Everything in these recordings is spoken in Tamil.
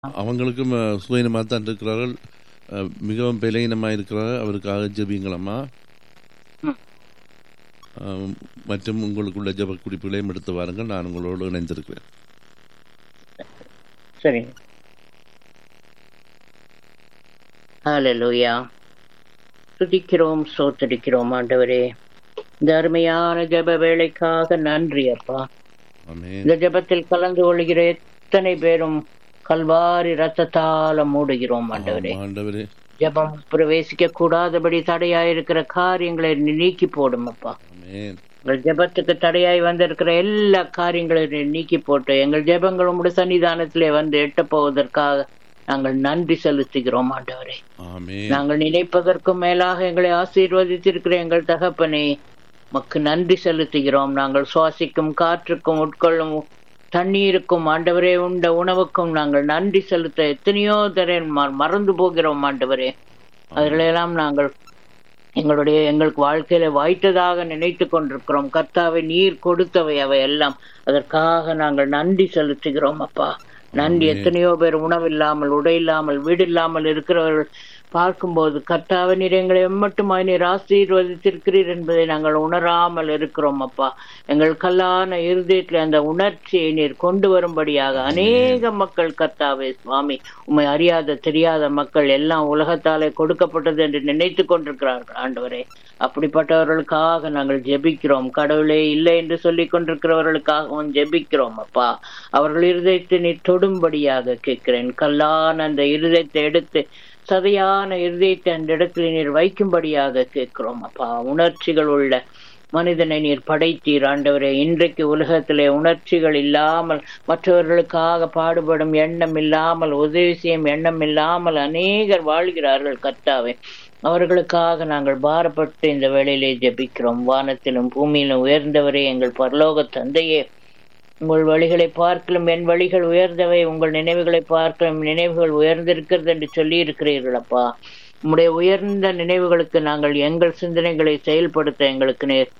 அவங்களுக்கும் அஹ், சுயநலமாக தான் இருக்கிறார்கள் அஹ், மிகவும் பலகீனமாக இருக்கிறார்கள் அவருக்காக ஜெபிங்களம்மா ம். அஹ், மற்றும் உங்களுக்குள்ள ஜெப குறிப்புகளையும் எடுத்து வாருங்கள் நான் உங்களோடு இணைந்திருக்கிறேன் சரிங்க ஹalleluya துதிக்கிறோம் சோத்தரிக்கிறோம் ஆண்டவரே இந்த அருமையான ஜெப வேலைக்காக நன்றி அப்பா ஆமென் இந்த ஜெபத்தில் கலந்து கொள்கிற எத்தனை பேரும் கல்வாரி ரத்தத்தால மூடுகிறோம் ஆண்டவரே ஆமாம், ஆண்டவரே ஜெபம் பிரவேசிக்க கூடாதபடி தடையாயிருக்கிற காரியங்களை நீ நீக்கி போடும் அப்பா ஆமென் எங்கள் ஜெபத்துக்கு தடையாய் வந்திருக்கிற எல்லா காரியங்களையும் நீ நீக்கி போட்டு எங்கள் ஜெபங்கள் உங்களுடைய சன்னிதானத்திலே வந்து எட்டப் போவதற்காக நாங்கள் நன்றி செலுத்துகிறோம் ஆண்டவரே ஆமென் நாங்கள் நினைப்பதற்கும் மேலாக எங்களை ஆசீர்வதித்திருக்கிற எங்கள் தகப்பனே மக்கு நன்றி செலுத்துகிறோம் நாங்கள் சுவாசிக்கும் காற்றுக்கும் உட்கொள்ளும் தண்ணீருக்கும் ஆண்டவரே உண்ட உணவுக்கும் நாங்கள் நன்றி செலுத்த எத்தனையோ தர மறந்து போகிறோம் ஆண்டவரே அதிலெல்லாம் நாங்கள் எங்களுடைய எங்களுக்கு வாழ்க்கையில வாய்த்ததாக நினைத்து கொண்டிருக்கிறோம் கர்த்தாவை நீர் கொடுத்தவை அவை எல்லாம் அதற்காக நாங்கள் நன்றி செலுத்துகிறோம் அப்பா நன்றி ஆமென். எத்தனையோ பேர் உணவில்லாமல் உடை இல்லாமல் வீடு இல்லாமல் இருக்கிறவர்கள் பார்க்கும்போது கர்த்தாவை நீர் எங்களை எம்மட்டுமாய் நீர் ஆசீர்வதித்திருக்கிறீர் என்பதை நாங்கள் உணராமல் இருக்கிறோம் அப்பா எங்கள் கல்லான இருதயத்தில் அந்த உணர்ச்சியை நீர் கொண்டு வரும்படியாக அநேக மக்கள் கர்த்தாவே சுவாமி உம்மை அறியாத தெரியாத மக்கள் எல்லாம் உலகத்தாலே கொடுக்கப்பட்டது என்று நினைத்து கொண்டிருக்கிறார்கள் ஆண்டவரே அப்படிப்பட்டவர்களுக்காக நாங்கள் ஜெபிக்கிறோம் கடவுளே இல்லை என்று சொல்லிக் கொண்டிருக்கிறவர்களுக்காகவும் ஜெபிக்கிறோம் அப்பா அவர்கள் இருதயத்தை நீ தொடும்படியாக கேட்கிறேன் கல்லான அந்த இருதயத்தை எடுத்து சதையான இருதயத்தை அந்த இடத்துல நீர் வைக்கும்படியாக கேட்கிறோம் அப்பா உணர்ச்சிகள் உள்ள மனிதனை நீர் படைத்தீர் ஆண்டவரே இன்றைக்கு உலகத்திலே உணர்ச்சிகள் இல்லாமல் மற்றவர்களுக்காக பாடுபடும் எண்ணம் இல்லாமல் உதவி செய்யும் எண்ணம் இல்லாமல் அநேகர் வாழ்கிறார்கள் கர்த்தாவே அவர்களுக்காக நாங்கள் பாரப்பட்டு இந்த வேளையிலே ஜெபிக்கிறோம் வானத்திலும் பூமியிலும் உயர்ந்தவரே எங்கள் பரலோக தந்தையே உங்கள் வழிகளை பார்க்கலும் என் வழிகள் உயர்ந்தவை உங்கள் நினைவுகளை பார்க்கலும் நினைவுகள் உயர்ந்திருக்கிறது என்று சொல்லி இருக்கிறீர்கள் அப்பா உம்முடைய உயர்ந்த நினைவுகளுக்கு நாங்கள் எங்கள் சிந்தனைகளை செயல்படுத்த எங்களுக்கு நேர்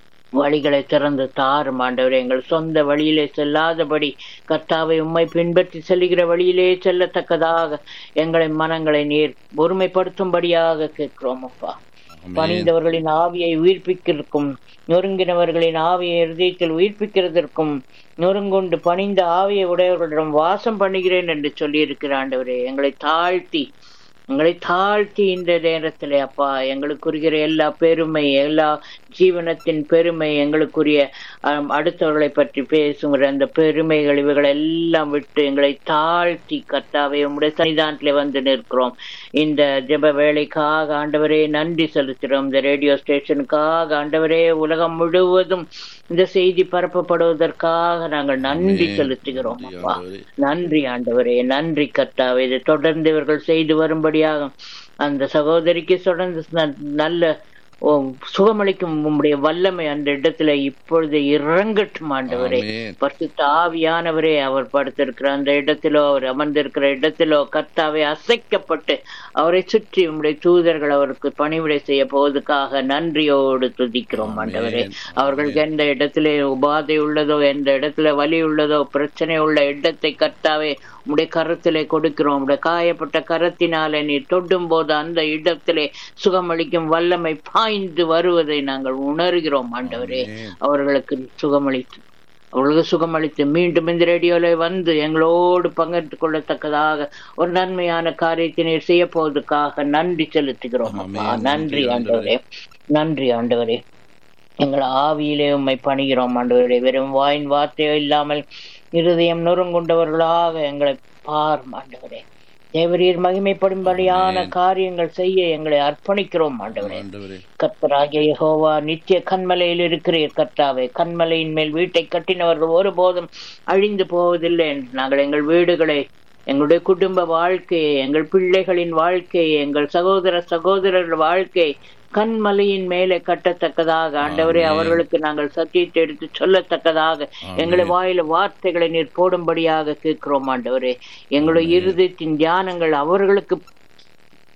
வழிகளை திறந்து தாரும் ஆண்டவரே எங்கள் சொந்த வழியிலே செல்லாதபடி கர்த்தாவை உம்மை பின்பற்றி செல்லுகிற வழியிலே செல்லத்தக்கதாக எங்களை மனங்களை நீர் ஒருமைப்படுத்தும்படியாக கேட்கிறோம் அப்பா ஆமென் பணிந்தவர்களின் ஆவியை உயிர்ப்பிக்கிறதுக்கும் நொறுங்கினவர்களின் ஆவியை இருதயத்தில் உயிர்ப்பிக்கிறதற்கும் நொறுங்குண்டு பணிந்த ஆவியை உடையவர்களிடம் வாசம் பண்ணுகிறேன் என்று சொல்லி இருக்கிற ஆண்டவரே எங்களை தாழ்த்தி எங்களை தாழ்த்தி இந்த நேரத்திலே அப்பா எங்களுக்குரிய எல்லா பெருமை எல்லா ஜீவனத்தின் பெருமை எங்களுக்குரிய ஆம், அடுத்தவர்களை பற்றி பேசுகிற அந்த பெருமைகள் இவைகள் எல்லாம் விட்டு எங்களை தாழ்த்தி கர்த்தாவே உம்முடைய சன்னிதானத்திலே வந்து நிற்கிறோம் இந்த ஜெப வேலைக்காக ஆண்டவரே நன்றி செலுத்துகிறோம் இந்த ரேடியோ ஸ்டேஷனுக்காக ஆண்டவரே உலகம் முழுவதும் இந்த செய்தி பரப்பப்படுவதற்காக நாங்கள் நன்றி ஆமென். செலுத்துகிறோம் நன்றி அப்பா ஆண்டவரே. நன்றி ஆண்டவரே நன்றி கர்த்தாவே இதை தொடர்ந்து இவர்கள் செய்து வரும்படியாக அந்த சகோதரிக்கு தொடர்ந்து ந- நல்ல ஓ, சுகமளிக்கும் உம்முடைய வல்லமை அந்த இடத்துல இப்பொழுது இறங்கட்டும் ஆண்டவரே ஆமென். பரிசுத்த ஆவியானவரே அவர் படுத்திருக்கிற அந்த இடத்திலோ அவர் அமர்ந்திருக்கிற இடத்திலோ கர்த்தாவே அசைக்கப்பட்டு அவரை சுற்றி உம்முடைய தூதர்கள் அவருக்கு பணிவிடை செய்ய போவதுக்காக நன்றியோடு துதிக்கிறோம் ஆண்டவரே ஆமென். அவர்களுக்கு எந்த இடத்திலே உபாதை உள்ளதோ எந்த இடத்துல வலி உள்ளதோ பிரச்சனை உள்ள இடத்தை கர்த்தாவே உம்முடைய கரத்திலே கொடுக்கிறோம் உம்முடைய காயப்பட்ட கரத்தினாலே நீ தொடும் போது அந்த இடத்திலே சுகமளிக்கும் வல்லமை பாய்ந்து வருவதை நாங்கள் உணர்கிறோம் ஆண்டவரே ஆமென். அவர்களுக்கு சுகமளித்து அவர்களுக்கு சுகமளித்து மீண்டும் இந்த ரேடியோல வந்து எங்களோடு பங்கிட்டு கொள்ளத்தக்கதாக ஒரு நன்மையான காரியத்தை நீர் செய்ய போவதற்காக நன்றி செலுத்துகிறோம் அப்பா ஆமென். நன்றி நன்றி ஆண்டவரே நன்றி ஆண்டவரே எங்கள் ஆவியிலே உம்மை பணிகிறோம் ஆண்டவரே வெறும் வாயின் வார்த்தையோ இல்லாமல் இருதயம் நொறுங்குண்டவர்களாக எங்களை பார் ஆண்டவரே தேவரீர் மகிமைப்படும்படியான ஆமென். காரியங்கள் செய்ய எங்களை அர்ப்பணிக்கிறோம் ஆண்டவரே ஆண்டவரே கர்த்தராகிய யெகோவா நித்திய கண்மலையில் இருக்கிறீர் கர்த்தாவே கண்மலையின் மேல் வீட்டை கட்டினவர்கள் ஒருபோதும் அழிந்து போவதில்லை என்று நாங்கள் எங்கள் வீடுகளை எங்களுடைய குடும்ப வாழ்க்கையை எங்கள் பிள்ளைகளின் வாழ்க்கையை எங்கள் சகோதர சகோதரர்கள் வாழ்க்கை கண்மலையின் மேலே கட்டத்தக்கதாக ஆண்டவரே ஆமென். அவர்களுக்கு நாங்கள் சத்தியத்தை எடுத்து சொல்லத்தக்கதாக எங்களை வாயில வார்த்தைகளை நீர் போடும்படியாக கேட்கிறோம் ஆண்டவரே எங்களுடைய இருதயத்தின் தியானங்கள் அவர்களுக்கு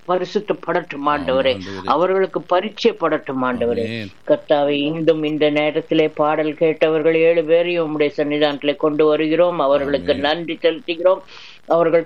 பரிசுத்தப்படட்டும் ஆண்டவரே ஆண்டவரே. அவர்களுக்கு பரிச்சயப்படட்டும் ஆண்டவரே ஆமென். கர்த்தாவை இன்றும் இந்த நேரத்திலே பாடல் கேட்டவர்கள் ஏழு பேரையும் உம்முடைய சன்னிதானத்திலே கொண்டு வருகிறோம் அவர்களுக்கு நன்றி செலுத்துகிறோம் அவர்கள்